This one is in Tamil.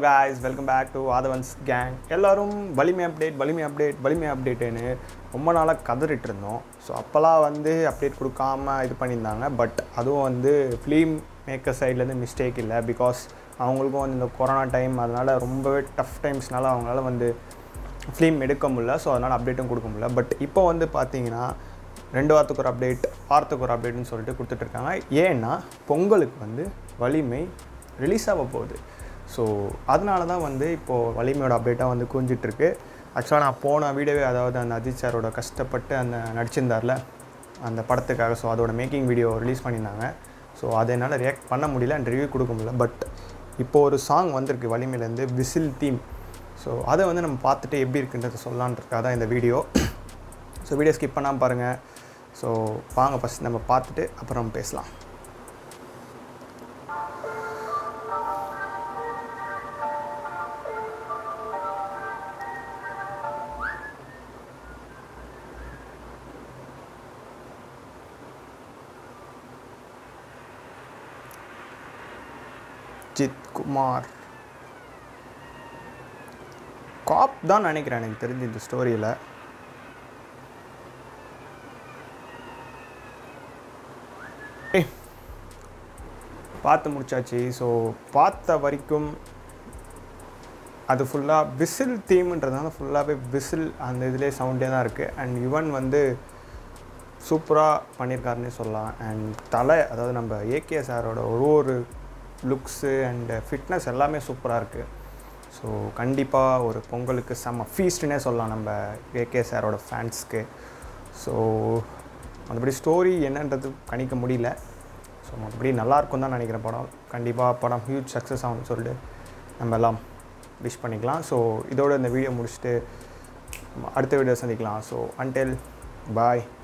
guys வெல்கம் பேக் டு ஆதவன்ஸ் கேங் எல்லாரும் வலிமை அப்டேட் வலிமை அப்டேட் வலிமை அப்டேட்டுன்னு ரொம்ப நாளாக கதறிட்டு இருந்தோம் ஸோ அப்போல்லாம் வந்து அப்டேட் கொடுக்காம இது பண்ணியிருந்தாங்க பட் அதுவும் வந்து ஃபிலிம் மேக்கர் சைட்லேருந்து மிஸ்டேக் இல்லை பிகாஸ் அவங்களுக்கும் வந்து இந்த கொரோனா டைம் அதனால் ரொம்பவே டஃப் டைம்ஸ்னால அவங்களால வந்து ஃபிலிம் எடுக்க முடியல ஸோ அதனால் அப்டேட்டும் கொடுக்க முடியல பட் இப்போ வந்து பார்த்தீங்கன்னா ரெண்டு வாரத்துக்கு ஒரு அப்டேட் வாரத்துக்கு ஒரு அப்டேட்னு சொல்லிட்டு கொடுத்துட்ருக்காங்க ஏன்னா பொங்கலுக்கு வந்து வலிமை ரிலீஸ் ஆக போகுது ஸோ அதனால தான் வந்து இப்போது வலிமையோட அப்டேட்டாக வந்து குஞ்சிட்ருக்கு ஆக்சுவலாக நான் போன வீடியோவே அதாவது அந்த அஜித் சாரோட கஷ்டப்பட்டு அந்த நடிச்சிருந்தார்ல அந்த படத்துக்காக ஸோ அதோட மேக்கிங் வீடியோ ரிலீஸ் பண்ணியிருந்தாங்க ஸோ அதை என்னால் ரியாக்ட் பண்ண முடியல அண்ட் ரிவ்யூ கொடுக்க முடியல பட் இப்போ ஒரு சாங் வந்திருக்கு வலிமையிலேருந்து விசில் தீம் ஸோ அதை வந்து நம்ம பார்த்துட்டு எப்படி இருக்குன்றதை சொல்லலான்றதுக்காக தான் இந்த வீடியோ ஸோ வீடியோ ஸ்கிப் பண்ணாமல் பாருங்கள் ஸோ வாங்க ஃபஸ்ட் நம்ம பார்த்துட்டு அப்புறம் பேசலாம் ஜித் குமார் காப் தான் நினைக்கிறேன் எனக்கு தெரிஞ்சு இந்த ஸ்டோரியில் ஏய் பார்த்து முடிச்சாச்சு ஸோ பார்த்த வரைக்கும் அது ஃபுல்லாக விசில் தீம்ன்றதுனால ஃபுல்லாகவே விசில் அந்த இதிலே சவுண்டே தான் இருக்குது அண்ட் யுவன் வந்து சூப்பராக பண்ணியிருக்காருன்னே சொல்லலாம் அண்ட் தலை அதாவது நம்ம ஏகே சாரோட ஒரு ஒரு லுக்ஸு அண்ட் ஃபிட்னஸ் எல்லாமே சூப்பராக இருக்குது ஸோ கண்டிப்பாக ஒரு பொங்கலுக்கு செம்ம ஃபீஸ்ட்னே சொல்லலாம் நம்ம ஏகே சாரோட ஃபேன்ஸ்க்கு ஸோ மற்றபடி ஸ்டோரி என்னன்றது கணிக்க முடியல ஸோ மற்றபடி நல்லாயிருக்கும் தான் நினைக்கிறேன் படம் கண்டிப்பாக படம் ஹியூஜ் சக்ஸஸ் ஆகும்னு சொல்லிட்டு நம்ம எல்லாம் விஷ் பண்ணிக்கலாம் ஸோ இதோட இந்த வீடியோ முடிச்சுட்டு அடுத்த வீடியோ சந்திக்கலாம் ஸோ அன்டில் பாய்